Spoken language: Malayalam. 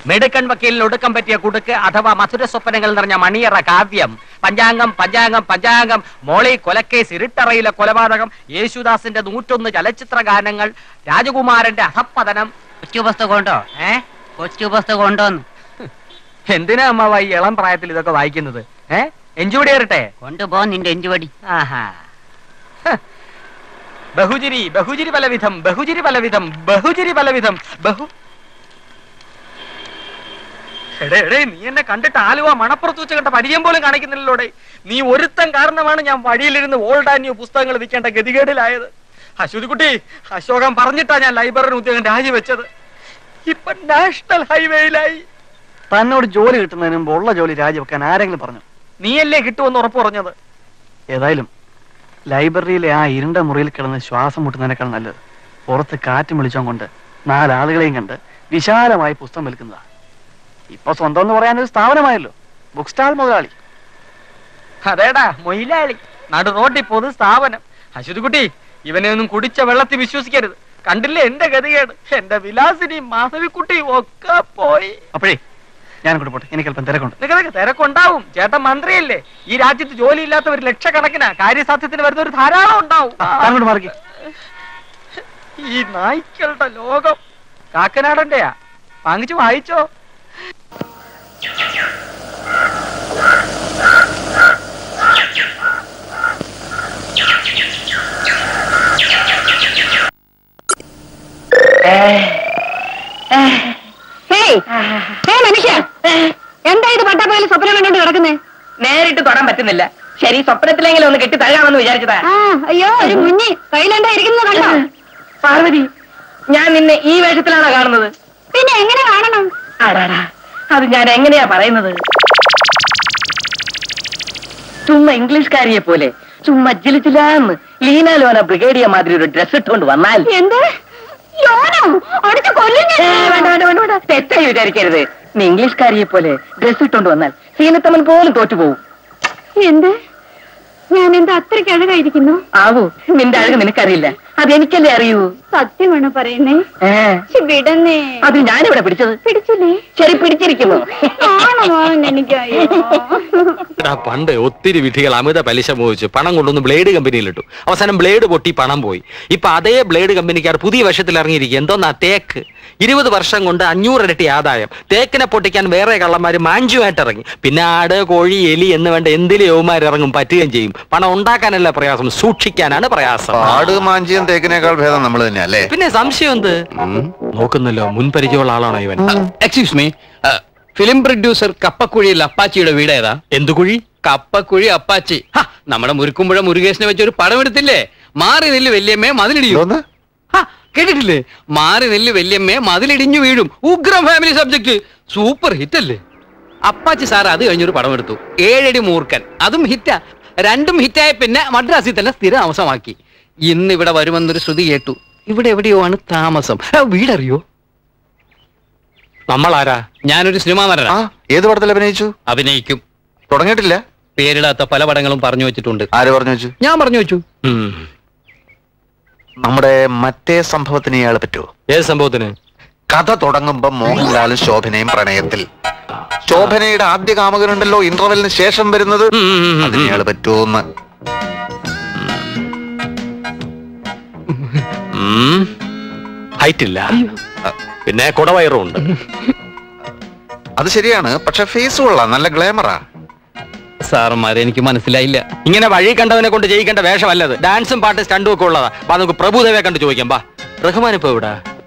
മെടുക്കൻ വക്കീലിന് ഒടുക്കം പറ്റിയ കുടുക്ക് അഥവാ മധുര സ്വപ്നങ്ങൾ നിറഞ്ഞ മണിയറ കാവ്യം പഞ്ചാംഗം പഞ്ചാംഗം പഞ്ചാംഗം മോളി കൊലക്കേസ് ഇരുട്ടറയിലെ കൊലപാതകം യേശുദാസിന്റെ നൂറ്റൊന്ന് ചലച്ചിത്ര ഗാനങ്ങൾ രാജകുമാരന്റെ അധപ്പതനം കൊച്ചു പുസ്തകം ഉണ്ടോ ഏ കൊച്ചു പുസ്തകം ഉണ്ടോന്ന് എന്തിനാ അമ്മാവ ഈ ഇളം പ്രായത്തിൽ ഇതൊക്കെ വായിക്കുന്നത് ഏ എഞ്ചൂടി കയറട്ടെ കൊണ്ടുപോ നിന്റെ എഞ്ചുവടി ആഹാ ഹ. ബഹുജിരി ബഹുജിരി പലവിധം ബഹുജിരി പലവിധം ബഹുജിരി പലവിധം ബഹു എടേ എടേ നീ എന്നെ കണ്ടിട്ട് ആലുവ മണപ്പുറത്ത് വെച്ച് കണ്ട പരിചയം പോലും കാണിക്കുന്നില്ലല്ലോടെ നീ ഒരുത്തൻ കാരണമാണ് ഞാൻ വഴിയിലിരുന്ന് ഓൾഡ് ആൻഡ് ന്യൂ പുസ്തകങ്ങൾ വിൽക്കേണ്ട ഗതികേടിലായത് അശ്വതിക്കുട്ടി അശോകൻ പറഞ്ഞിട്ടാ ഞാൻ ലൈബ്രറി ഉദ്യോഗം രാജിവെച്ചത് ഇപ്പൊ നാഷണൽ ഹൈവേയിലായി തന്നോട് ജോലി കിട്ടുന്നതിന് മുമ്പ് ഉള്ള ജോലി രാജിവെക്കാൻ ആരെങ്കിലും പറഞ്ഞു നീയല്ലേ കിട്ടുമെന്ന് ഉറപ്പ് പറഞ്ഞത് ഏതായാലും ലൈബ്രറിയിലെ ആ ഇരുണ്ട മുറിയിൽ കിടന്ന് ശ്വാസം മുട്ടുന്നതിനേക്കാൾ നല്ലത് പുറത്ത് കാറ്റ് വിളിച്ചോൻ കൊണ്ട് നാലാളുകളെയും കണ്ട് വിശാലമായി പുസ്തകം വിൽക്കുന്നതാ ഇപ്പൊ സ്വന്തം എന്ന് പറയാനൊരു സ്ഥാപനമായല്ലോ ബുക്ക് സ്റ്റാൾ മുതലാളി അതേടാ മൊയിലാളി നടു റോഡിൽ പൊതു സ്ഥാപനം അശ്വതിക്കുട്ടി ഇവനെ ഒന്നും കുടിച്ച വെള്ളത്തിൽ വിശ്വസിക്കരുത് കണ്ടില്ലേ എന്റെ ഗതികേട് എന്റെ വിലാസിനിയും മാധവിക്കുട്ടിയും ഒക്കെ പോയി അപ്പോഴേ ഞാൻ കൊണ്ട് പോട്ടെ എനിക്ക് അല്പം തിരക്കുണ്ട് നിനക്ക് തിരക്കുണ്ടാവും ചേട്ടൻ മന്ത്രിയല്ലേ ഈ രാജ്യത്ത് ജോലി ഇല്ലാത്തവർ ലക്ഷക്കണക്കിനാ കാര്യസാധ്യത്തിന് വരുന്ന ഒരു ധാരാളം ഉണ്ടാവും അങ്ങോട്ട് മാറി ഈ നായ്ക്കളുടെ ലോകം കാക്കനാടന്റെയാ വാങ്ങിച്ചു വായിച്ചോ ഹേയ് ഹേ മനുഷ്യ എന്താ ഇത് പട്ടപ്പകൽ സ്വപ്നം കണ്ടോണ്ട് കിടക്കുന്നേ നേരിട്ട് തൊടാൻ പറ്റുന്നില്ല ശരി സ്വപ്നത്തിലെങ്കിലും ഒന്ന് കെട്ടി തഴയാമെന്ന് വിചാരിച്ചതാ ആ അയ്യോ ഒരു മുഞ്ഞി കയ്യിലെന്താ ഇരിക്കുന്നത് കണ്ടോ പാർവതി ഞാൻ നിന്നെ ഈ വേഷത്തിലാണോ കാണുന്നത് പിന്നെ എങ്ങനെ കാണണം ആടാടാ അത് ഞാൻ എങ്ങനെയാ പറയുന്നത് ചുമ്മാ ഇംഗ്ലീഷ്കാരിയെ പോലെ ചുമ്മാ ജിലിജിലാന്ന് ലീന ലോന ബ്രിഗേഡിയ മാതിരി ഒരു ഡ്രസ് ഇട്ടുകൊണ്ട് വന്നാൽ എന്ത് യോനോ അടുത്ത് കൊല്ലും ഏ, വേണ്ട വേണ്ട വേണ്ട വേണ്ട തെറ്റായി വിചാരിക്കരുത് നീ ഇംഗ്ലീഷ്കാരിയെ പോലെ ഡ്രസ് ഇട്ടുകൊണ്ട് വന്നാൽ സീനത്തമ്മൻ പോലും തോറ്റുപോകും എന്ത് ഞാൻ എന്താ അത്രയ്ക്ക് അഴകായിരിക്കുന്നു ആവൂ നിന്റെ അഴക് നിനക്കറിയില്ല അത് എനിക്കല്ലേ അറിയൂ സത്യമാണോ പറയുന്നേ ഏ ശ്ശി, വിടന്നേ അത് ഞാനിവിടെ പിടിച്ചത് പിടിച്ചില്ലേ ശരി പിടിച്ചിരിക്കുന്നു ആണോ എനിക്കയ്യോ എടാ പണ്ട് ഒത്തിരി വിധികൾ അമിത പലിശ മോഹിച്ച് പണം കൊണ്ടൊന്ന് ബ്ലേഡ് കമ്പനിയിലിട്ടു അവസാനം ബ്ലേഡ് പൊട്ടി പണം പോയി ഇപ്പൊ അതേ ബ്ലേഡ് കമ്പനിക്കാർ പുതിയ വർഷത്തിൽ ഇറങ്ങിയിരിക്കുക എന്തോന്നാ തേക്ക് ഇരുപത് വർഷം കൊണ്ട് അഞ്ഞൂറ് ഇരട്ടി ആദായം തേക്കിനെ പൊട്ടിക്കാൻ വേറെ കള്ളന്മാര് മാഞ്ചുമായിട്ട് ഇറങ്ങി പിന്നെ ആട് കോഴി എലി എന്ന് വേണ്ട എന്തിലും യൗമാർ ഇറങ്ങും പറ്റുകയും ചെയ്യും പണം ഉണ്ടാക്കാനല്ല പ്രയാസം സൂക്ഷിക്കാനാണ് പ്രയാസം ആട് മാഞ്ചിയും തേക്കിനേക്കാൾ ഭേദം നമ്മൾ തന്നെ അല്ലേ പിന്നെ സംശയം എന്ത് നോക്കുന്നല്ലോ മുൻപരിചയമുള്ള ആളാണോ ഇവൻ എക്സ്ക്യൂസ് മീ ഫിലിം പ്രൊഡ്യൂസർ കപ്പക്കുഴിയിൽ അപ്പാച്ചിയുടെ വീട് ഏതാ എന്തു കുഴി കപ്പക്കുഴി അപ്പാച്ചി ഹ, നമ്മുടെ മുരുക്കുമ്പുഴ മുരുകേശനെ വെച്ച് ഒരു പടം എടുത്തില്ലേ മാറി നെല്ല് വല്യമ്മേ മതിലിടിയും എന്തോന്ന്? ഹ, കേട്ടിട്ടില്ലേ മാറി നെല്ല് വല്യമ്മേ മതിലിടിഞ്ഞു വീഴും ഉഗ്രം ഫാമിലി സബ്ജക്ട് സൂപ്പർ ഹിറ്റ് അല്ലേ അപ്പാച്ചി സാർ അത് കഴിഞ്ഞൊരു പടം എടുത്തു ഏഴടി മൂർക്കൻ അതും ഹിറ്റാ രണ്ടും ഹിറ്റായ പിന്നെ മദ്രാസിൽ തന്നെ സ്ഥിര താമസമാക്കി ഇന്ന് ഇവിടെ വരുമെന്നൊരു ശ്രുതി കേട്ടു ഇവിടെ എവിടെയോ ആണ് താമസം ആ, വീടറിയോ നമ്മളാരാ ഞാനൊരു സിനിമാ ആ നടനാ ഏത് പടത്തിൽ അഭിനയിച്ചു അഭിനയിക്കും തുടങ്ങിയിട്ടില്ല പേരിടാത്ത പല പടങ്ങളും പറഞ്ഞു വെച്ചിട്ടുണ്ട് ആര് പറഞ്ഞു വെച്ചു ഞാൻ പറഞ്ഞു വെച്ചു ഉം. നമ്മുടെ മറ്റേ സംഭവത്തിന് ഇയാളെ പറ്റുമോ ഏത് സംഭവത്തിന് കഥ തുടങ്ങുമ്പോ മോഹൻലാലും ശോഭനയും പ്രണയത്തിൽ ശോഭനയുടെ ആദ്യ കാമകനുണ്ടല്ലോ ഇന്റർവെലിന് ശേഷം വരുന്നത് ഉം, ഉം, ഉം, അതിന് ഉം. ഇയാള് പറ്റുമോന്ന് ഹൈറ്റ് ഇല്ല പിന്നെ കുടവയറും ഉണ്ട് അത് ശരിയാണ് പക്ഷെ ഫേസ് കൊള്ളാം നല്ല ഗ്ലാമറാ സാറന്മാരെ എനിക്ക് മനസ്സിലായില്ല ഇങ്ങനെ വഴി കണ്ടവനെ കൊണ്ട് ചെയ്യിക്കേണ്ട വേഷമല്ലത് ഡാൻസും പാട്ടും സ്റ്റണ്ടും ഒക്കെ ഉള്ളതാ ബാ നമുക്ക് പ്രഭുദേവയെ കണ്ട് ചോദിക്കാം ബാ റഹ്മാൻ ഇപ്പൊ എവിടാ